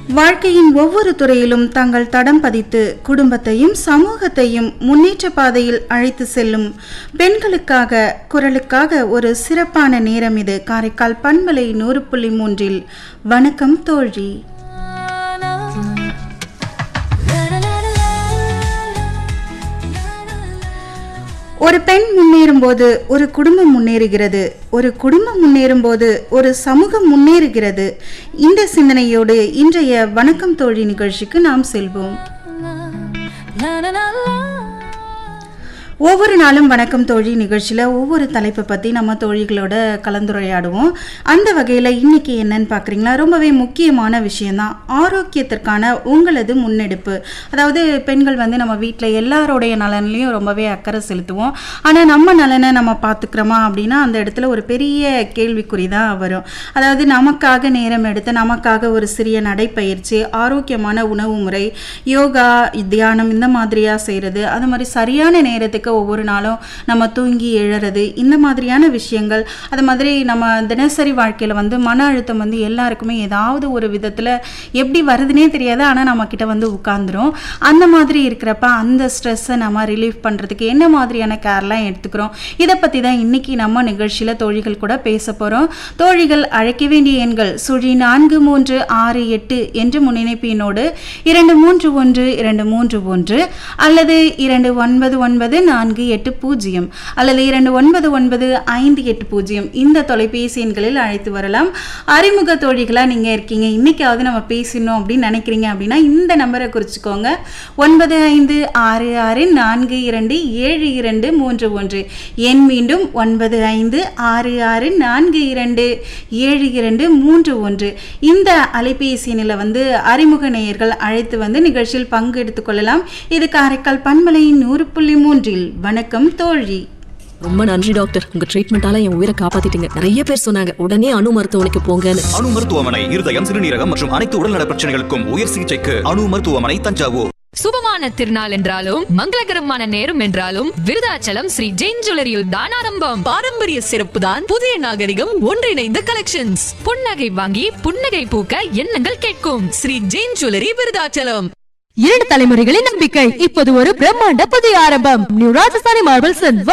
வாழ்க்கையின் ஒவ்வொரு துறையிலும் தங்கள் தடம் பதித்து குடும்பத்தையும் சமூகத்தையும் முன்னேற்ற பாதையில் அழைத்து செல்லும் பெண்களுக்காக குரலுக்காக ஒரு சிறப்பான நேரம் இது காரைக்கால் பண்பலை நூறு புள்ளி மூன்றில் வணக்கம் தோழி ஒரு பெண் முன்னேறும் போது ஒரு குடும்பம் முன்னேறுகிறது ஒரு குடும்பம் முன்னேறும் போது ஒரு சமூகம் முன்னேறுகிறது இந்த சிந்தனையோடு இன்றைய வணக்கம் தோழி நிகழ்ச்சிக்கு நாம் செல்வோம் ஒவ்வொரு நாளும் வணக்கம் தோழி நிகழ்ச்சியில் ஒவ்வொரு தலைப்பை பற்றி நம்ம தோழிகளோட கலந்துரையாடுவோம் அந்த வகையில் இன்னைக்கு என்னன்னு பார்க்குறீங்களா ரொம்பவே முக்கியமான விஷயம்தான் ஆரோக்கியத்திற்கான உங்களது முன்னெடுப்பு அதாவது பெண்கள் வந்து நம்ம வீட்டில் எல்லாரோடைய நலன்லையும் ரொம்பவே அக்கறை செலுத்துவோம் ஆனால் நம்ம நலனை நம்ம பார்த்துக்கிறோமா அப்படின்னா அந்த இடத்துல ஒரு பெரிய கேள்விக்குறி தான் வரும் அதாவது நமக்காக நேரம் எடுத்து நமக்காக ஒரு சிறிய நடைப்பயிற்சி ஆரோக்கியமான உணவு முறை யோகா தியானம் இந்த மாதிரியாக செய்கிறது அது மாதிரி சரியான நேரத்துக்கு ஒவ்வொரு நாளும் நம்ம தூங்கி எழறது இந்த மாதிரியான விஷயங்கள் அது மாதிரி நம்ம தினசரி வாழ்க்கையில் வந்து மன அழுத்தம் வந்து எல்லாருக்குமே ஏதாவது ஒரு விதத்தில் எப்படி வருதுன்னே தெரியாது ஆனால் நம்ம கிட்ட வந்து உட்காந்துரும் அந்த மாதிரி இருக்கிறப்ப அந்த ஸ்ட்ரெஸ்ஸை நம்ம ரிலீஃப் பண்ணுறதுக்கு என்ன மாதிரியான கேர்லாம் எடுத்துக்கிறோம் இதை பற்றி தான் இன்னைக்கு நம்ம நிகழ்ச்சியில் தோழிகள் கூட பேச போகிறோம் தோழிகள் அழைக்க வேண்டிய எண்கள் சுழி நான்கு மூன்று ஆறு எட்டு என்ற முன்னிணைப்பு எண்ணோடு இரண்டு மூன்று ஒன்று இரண்டு மூன்று ஒன்று அல்லது இரண்டு ஒன்பது ஒன்பது நான்கு எட்டு பூஜ்ஜியம் அல்லது இரண்டு ஒன்பது ஒன்பது ஐந்து எட்டு பூஜ்ஜியம் இந்த தொலைபேசி எண்களில் அழைத்து வரலாம் அறிமுக தோழிகளாக நீங்கள் இருக்கீங்க இன்னைக்காவது நம்ம பேசணும் அப்படின்னு நினைக்கிறீங்க அப்படின்னா இந்த நம்பரை குறிச்சிக்கோங்க ஒன்பது ஐந்து ஆறு ஆறு நான்கு இரண்டு ஏழு இரண்டு மூன்று ஒன்று எண் மீண்டும் ஒன்பது ஐந்து ஆறு ஆறு நான்கு இரண்டு ஏழு இரண்டு மூன்று ஒன்று இந்த அலைபேசி எண்ணில் வந்து அறிமுக நேயர்கள் அழைத்து வந்து நிகழ்ச்சியில் பங்கு எடுத்துக்கொள்ளலாம் இது காரைக்கால் பண்பலையின் நூறு புள்ளி மூன்றில் வணக்கம் தோழி ரொம்ப நன்றி டாக்டர் உங்க ட்ரீட்மெண்டால என் உயிரை காப்பாத்திட்டீங்க நிறைய பேர் சொன்னாங்க உடனே அணு மருத்துவமனைக்கு போங்கன்னு அணு மருத்துவமனை இருதயம் சிறுநீரகம் மற்றும் அனைத்து உடல்நல பிரச்சனைகளுக்கும் உயர் சிகிச்சைக்கு அணு மருத்துவமனை தஞ்சாவூர் சுபமான திருநாள் என்றாலும் மங்களகரமான நேரம் என்றாலும் விருதாச்சலம் ஸ்ரீ ஜெயின் ஜுவல்லரியில் தான் ஆரம்பம் பாரம்பரிய சிறப்பு தான் புதிய நாகரிகம் ஒன்றிணைந்த கலெக்ஷன்ஸ் புன்னகை வாங்கி புன்னகை பூக்க எண்ணங்கள் கேட்கும் ஸ்ரீ ஜெயின் ஜுவல்லரி விருதாச்சலம் இரண்டு தலைமுறைகளின் நம்பிக்கை இப்போது ஒரு பிரம்மாண்ட புதிய ஆரம்பம் நியூ ராஜஸ்தானி மார்பிள்ஸ்